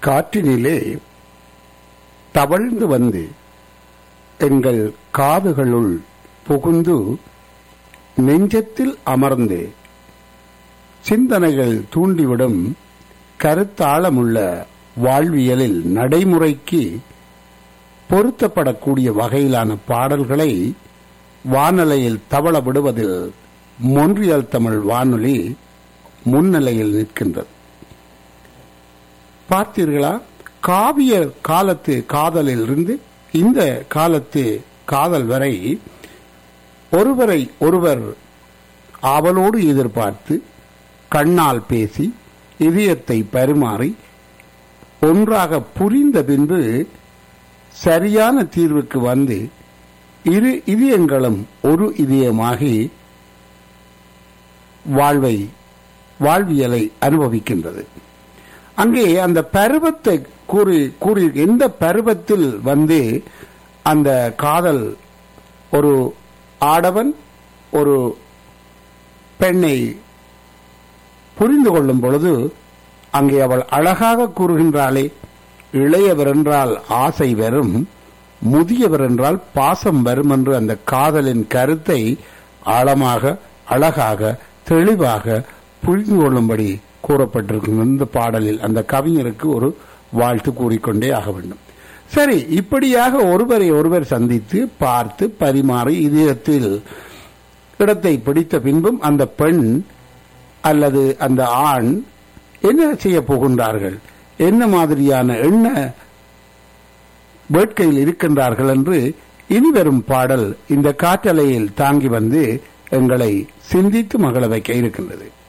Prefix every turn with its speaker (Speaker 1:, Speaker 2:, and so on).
Speaker 1: காற்றினிலே தவழ்ந்து வந்து எங்கள் காதுகளுள் புகுந்து நெஞ்சத்தில் அமர்ந்து சிந்தனைகள் தூண்டிவிடும் கருத்தாளமுள்ள வாழ்வியலில் நடைமுறைக்கு பொருத்தப்படக்கூடிய வகையிலான பாடல்களை வானலையில் தவள விடுவதில் மொன்றியல் தமிழ் வானொலி முன்னிலையில் நிற்கின்றது பார்த்தீர்களா காவிய காலத்து காதலில் இருந்து இந்த காலத்து காதல் வரை ஒருவரை ஒருவர் ஆவலோடு எதிர்பார்த்து கண்ணால் பேசி இதயத்தை பரிமாறி ஒன்றாக புரிந்த பின்பு சரியான தீர்வுக்கு வந்து இரு இதயங்களும் ஒரு இதயமாகி வாழ்வை வாழ்வியலை அனுபவிக்கின்றது அங்கே அந்த பருவத்தை கூறி கூறி எந்த பருவத்தில் வந்து அந்த காதல் ஒரு ஆடவன் ஒரு பெண்ணை புரிந்து கொள்ளும் பொழுது அங்கே அவள் அழகாக கூறுகின்றாளே இளையவர் என்றால் ஆசை வரும் முதியவர் என்றால் பாசம் வரும் என்று அந்த காதலின் கருத்தை ஆழமாக அழகாக தெளிவாக புரிந்து கொள்ளும்படி கூறப்பட்டிருக்கும் இந்த பாடலில் அந்த கவிஞருக்கு ஒரு வாழ்த்து கூறிக்கொண்டே ஆக வேண்டும் சரி இப்படியாக ஒருவரை ஒருவர் சந்தித்து பார்த்து பரிமாறி இதயத்தில் இடத்தை பிடித்த பின்பும் அந்த பெண் அல்லது அந்த ஆண் என்ன செய்ய போகின்றார்கள் என்ன மாதிரியான எண்ண வேட்கையில் இருக்கின்றார்கள் என்று இனிவரும் பாடல் இந்த காற்றலையில் தாங்கி வந்து எங்களை சிந்தித்து மகள வைக்க இருக்கின்றது